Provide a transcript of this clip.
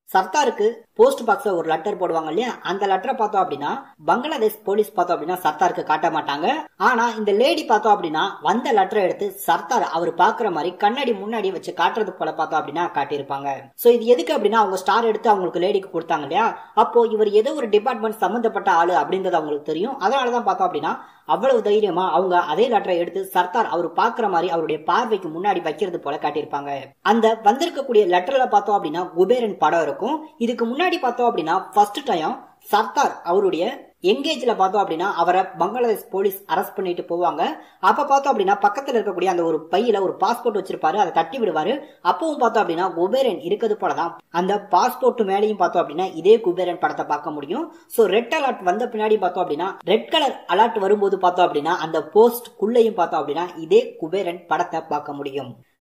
சர்தாருக்கு post பாக்ஸ்ல ஒரு letter போடுவாங்க இல்லையா அந்த லெட்டரை பார்த்தோம் அப்படின்னா பங்களாதேஷ் போலீஸ் பார்த்தோம் அப்படின்னா சர்தாருக்கு காட்ட மாட்டாங்க ஆனா இந்த லேடி பார்த்தோம் அப்படின்னா வந்த லெட்டரை எடுத்து சர்தார் அவர் பாக்குற மாதிரி கண்ணாடி முன்னாடி வச்சு காட்டுறது போல பார்த்தோம் அப்படின்னா காட்டியிருப்பாங்க சோ இது எதுக்கு அப்படின்னா அவங்க ஸ்டார் எடுத்து அவங்களுக்கு லேடிக்கு கொடுத்தாங்க இல்லையா அப்போ இவர் ஏதோ ஒரு டிபார்ட்மெண்ட் சம்பந்தப்பட்ட ஆளு அப்படின்றது அவங்களுக்கு தெரியும் அதனாலதான் பார்த்தோம் அப்படின்னா அவ்வளவு தைரியமா அவங்க அதே லெட்டரை எடுத்து சர்தார் அவர் பாக்குற மாதிரி அவருடைய பார்வைக்கு முன்னாடி வைக்கிறது போல காட்டியிருப்பாங்க அந்த வந்திருக்கக்கூடிய லெட்டர்ல பார்த்தோம் அப்படின்னா குபேரன் படம் இருக்கும் இதுக்கு முன்னாடி பார்த்தோம் அப்படின்னா ஃபர்ஸ்ட் டைம் சர்தார் அவருடைய எங்கேஜ்ல பார்த்தோம் அப்படின்னா அவரை பங்களாதேஷ் போலீஸ் அரெஸ்ட் பண்ணிட்டு போவாங்க அப்ப பார்த்தோம் அப்படின்னா பக்கத்துல இருக்கக்கூடிய அந்த ஒரு பையில ஒரு பாஸ்போர்ட் வச்சிருப்பாரு அதை தட்டி விடுவாரு அப்பவும் பார்த்தோம் அப்படின்னா குபேரன் இருக்கிறது போலதான் அந்த பாஸ்போர்ட் மேலேயும் பார்த்தோம் அப்படின்னா இதே குபேரன் படத்தை பார்க்க முடியும் சோ ரெட் அலர்ட் வந்த பின்னாடி பார்த்தோம் அப்படின்னா ரெட் கலர் அலர்ட் வரும்போது பார்த்தோம் அப்படின்னா அந்த போஸ்ட் குள்ளையும் பார்த்தோம் அப்படின்னா இதே குபேரன் படத்தை பார்க்க முடியும்